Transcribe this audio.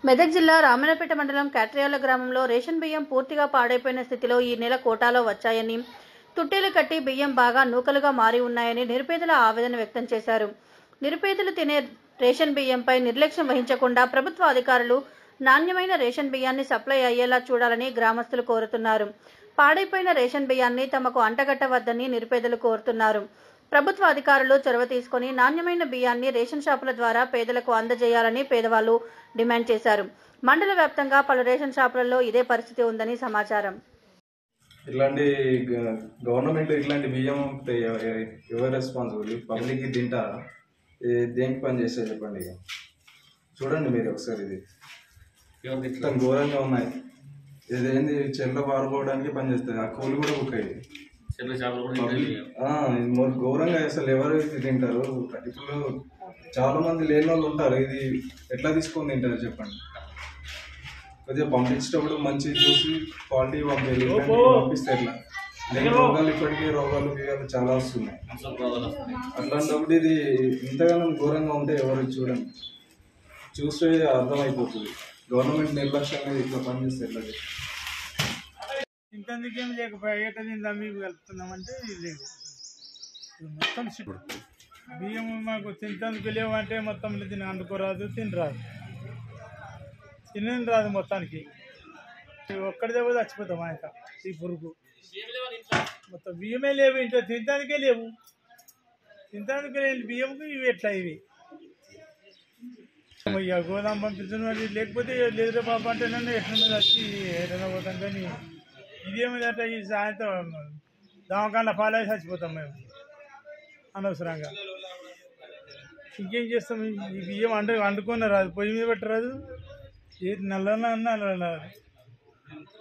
మెదక్ జిల్లా రామన్నపేట మండలం కాట్రియాల గ్రామంలో రేషన్ బియ్యం పూర్తిగా పాడైపోయిన స్థితిలో ఈ నెల కోటాలో వచ్చాయని తుట్టెలు కట్టి బియ్యం బాగా నూకలుగా మారి ఉన్నాయని నిరుపేదల ఆవేదన వ్యక్తం చేశారు నిరుపేదలు తినే రేషన్ బియ్యంపై నిర్లక్ష్యం వహించకుండా ప్రభుత్వ అధికారులు నాణ్యమైన రేషన్ బియ్యాన్ని సప్లై అయ్యేలా చూడాలని గ్రామస్తులు కోరుతున్నారు పాడైపోయిన రేషన్ బియ్యాన్ని తమకు అంటగట్టవద్దని నిరుపేదలు కోరుతున్నారు ప్రభుత్వ అధికారులు చొరవ తీసుకొని నాణ్యమైన బియ్యాన్ని రేషన్ షాపుల ద్వారా పేదలకు అందజేయాలని పేదవాళ్లు డిమాండ్ చేశారు మండల వ్యాప్తంగా పలు రేషన్ షాపులలో ఇదే పరిస్థితి ఉందని సమాచారం ఇట్లాంటి గ- గవర్నమెంట్ ఇట్లాంటి బియ్యం ఉంటే ఎవ- ఎవ- ఎవరు రెస్పాన్సిబుల్ పబ్లిక్ తింటారా ఇది దేనికి పని చేస్తే చెప్పండి ఇక చూడండి మీరు ఒకసారి ఇది మొత్తం ఘోరంగా ఉన్నాయి ఇదేంది చెల్ల పారుకోవడానికి పని చేస్తుంది ఆ కూలి కూడా బుక్ అయ్యింది చిన్న చేపలు కూడా ఇంకా లేవు. ఆ, ఇది మొ- ఘోరంగా అసలు ఎవరు ఇది తింటారు ఇప్పుడు చాలా మంది లేని వాళ్ళు ఉంటారు ఇది ఎట్లా తీసుకొని తింటారు చెప్పండి కొద్దిగా పంపించేటప్పుడు మంచి చూసి క్వాలిటీ పంపించాలి ఇట్లాంటివి పంపిస్తే ఎట్లా లేని రోగాలు ఇప్పటికీ రోగాలు గీగాలు చాలా వస్తున్నాయి అసలు రోగాలు వస్తున్నాయి. అట్లాంటప్పుడు ఇది ఇంతగానో ఘోరంగా ఉంటే ఎవరు చూడండి చూస్తే అర్థమైపోతుంది గవర్నమెంట్ నిర్లక్ష్యంగా ఇట్లా పనిచేస్తే ఎట్లా చెప్పండి? ఇంతెందుకేం లేకపోయా ఏట నిందా మేము కలుపుతున్నామంటే ఇది లేదు ఇది మొత్తం సిప్ బియ్యం మాకు తింటందుకు లేవంటే మొత్తం తిని అందుకోరాదు తినరాదు తినని రాదు మొత్తానికి ఒక్కడి దెబ్బ చచ్చిపోతాం ఆయన ఈ పురుగు మొత్తం బియ్యమే లేవు ఇంట్లో తినడానికే లేవు తినడానికి లేని బియ్యంకి ఇవి ఎట్లా ఇవి ఇక గోదాం పంపించిన లేకపోతే లేదు పాప అంటే నన్ను ఎట్లా వచ్చి ఏదైనా పోతాం కానీ ఇదేమిటంటే ఈ సాయంత్రం దవాఖాన పాలై చచ్చిపోతాం మేము అనవసరంగా ఇంకేం చేస్తాం ఈ బియ్యం వండు వండుకొని రాదు పొయ్యి మీద పెట్టరాదు ఏ నల్లన నల్ల